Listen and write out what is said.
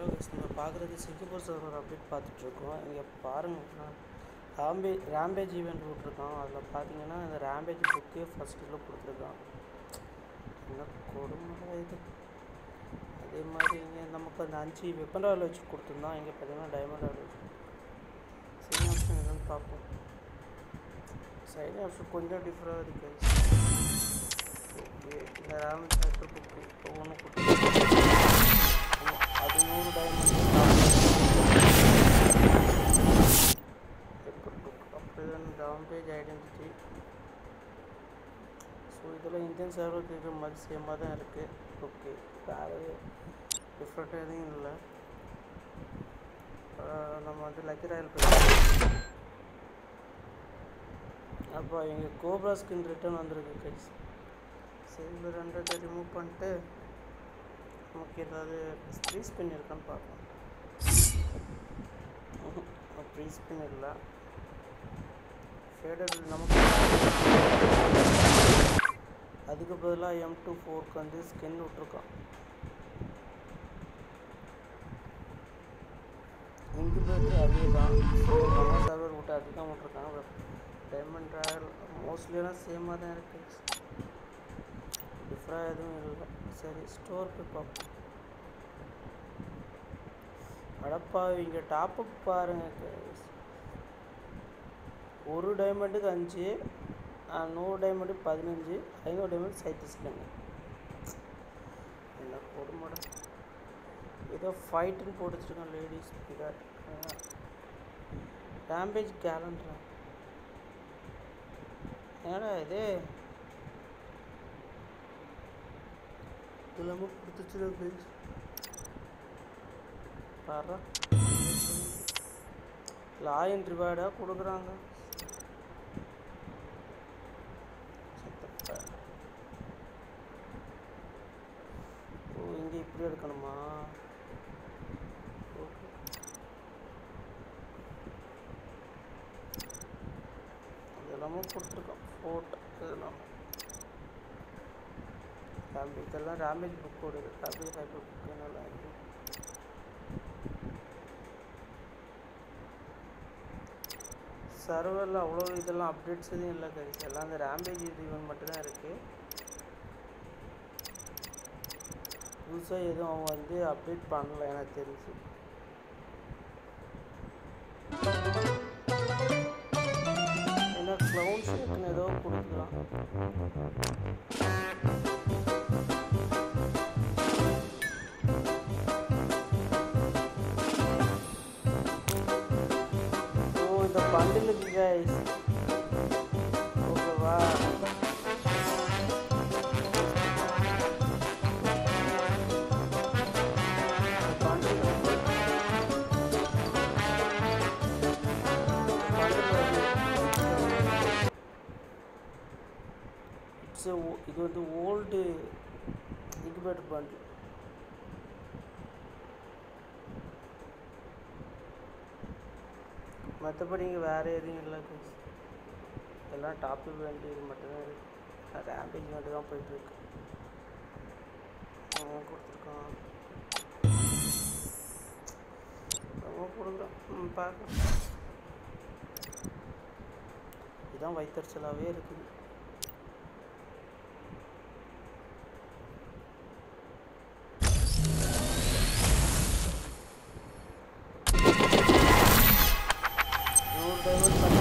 நம்ம பார்க்குறது Singapore server update பார்த்துட்ருக்கோம் இங்கே பாருங்கள் ராம்பே ரேம்பேஜ் ஈவெண்ட் விட்ருக்கான் அதில் பார்த்தீங்கன்னா இந்த ரேம்பேஜ் புக்கே ஃபஸ்ட்டில் கொடுத்துருக்கான் என்ன கொடுமை இது அதே மாதிரி இங்கே நமக்கு அந்த அஞ்சு வெப்பன் ராயல் வச்சு கொடுத்துருந்தான் இங்கே பார்த்தீங்கன்னா டைமண்ட் ராயல் வச்சு சரி ஆப்ஷன் என்னன்னு பார்ப்போம் சைடு ஆப்ஷன் கொஞ்சம் டிஃப்ரெண்டாக இருக்குது ஓகே இந்த ரேம் ஃபேக்டர் புக்கு இப்போ ஒன்று கொடுத்து அது நூறு டைமண்ட் அப்படிதான் டவுன் பேஜ் ஐடென்டிட்டி ஸோ இதில் இந்தியன் சர்வருக்கு இருக்கிற மாதிரி சேமாக தான் இருக்குது ஓகே வேறு டிஃப்ரெண்ட்டாக எதுவும் இல்லை ஆஹ் நம்ம வந்து லக்கி ராயல் போய் அப்போ எங்கள் கோப்ரா ஸ்கின் ரிட்டர்ன் வந்திருக்கு கைஸ் சரி இந்த ரெண்டை ரிமூவ் பண்ணிட்டு நமக்கு ஏதாவது ஃப்ரீ ஸ்பின் இருக்கான்னு பார்ப்போம் ஃப்ரீ ஸ்பின் இல்லை ஃபேடர் நமக்கு அதுக்கு பதிலாக எம் டூ ஃபோருக்கு வந்து ஸ்கின் விட்ருக்கான் இன்குபேட்டர் அதே தான் நம்ம சர்வர் விட்டு அதுதான் விட்ருக்காங்க டைமண்ட் ராயல் மோஸ்ட்லியெல்லாம் சேமாக தான் இருக்குது டிஃப்ரெண்டாக எதுவும் இல்லை சரி ஸ்டோர் போய் பார்ப்போம் அடப்பா இங்கே டாப்அப் பாருங்க guys. ஒரு டைமண்டுக்கு அஞ்சு ஆ, நூறு டைமண்டுக்கு பதினஞ்சு ஐநூறு டைமண்ட் சைத்து ஸ்கேனு என்ன கொடுமடா ஏதோ ஃபைட்டுன்னு போட்டு வச்சுருக்கேன் லேடிஸ் பிகாட் டேம்பேஜ் கேலண்டரா ஏடா இது எல்லாமே கொடுத்துச்சு ப்ளீஸ் பாரு லாயன் ரிவார்டாக கொடுக்குறாங்க செத்தப்ப. ஓ இங்கே இப்படி எடுக்கணுமா ஓகே இதெல்லாமே கொடுத்துருக்கோம் ஃபோட்டோ இதெல்லாம் ரேம்பேஜ் இதெல்லாம் ரேம்பேஜ் புக் ஓடுது ரேம்பேஜ் ஹைப்பர் புக்கு நல்லா இருக்கு சர்வரில் அவ்வளோ இதெல்லாம் அப்டேட்ஸ் எதுவும் இல்லை கைஸ் எல்லாம் அந்த ரேம்பேஜ் இது இவன் மட்டும்தான் இருக்குது புதுசாக எதுவும் அவங்க வந்து அப்டேட் பண்ணல எனக்கு தெரிஞ்சு ஏன்னா க்ளவுன் ஷேக்குன்னு ஏதோ கொடுத்துக்கலாம் ஓ இந்த பண்டிலுக்கு கைஸ் ஓகேவா இட்ஸ் இது வந்து ஓல்டு இன்குபேட்டர் பண்டில் மற்றபடி இங்கே வேறு எதுவும் இல்லை guys. எல்லாம் டாப்பிக் வேண்டி இது மட்டும்தான் இருக்குது ரேம்பேஜ் மட்டும் தான் போயிட்டுருக்கு அவன் கொடுத்துருக்கான் அவன் கொடுக்குறான் ம் பார்க்கலாம் இதுதான் வைத்தறிச்சலாகவே இருக்குது நூறு டைமண்ட்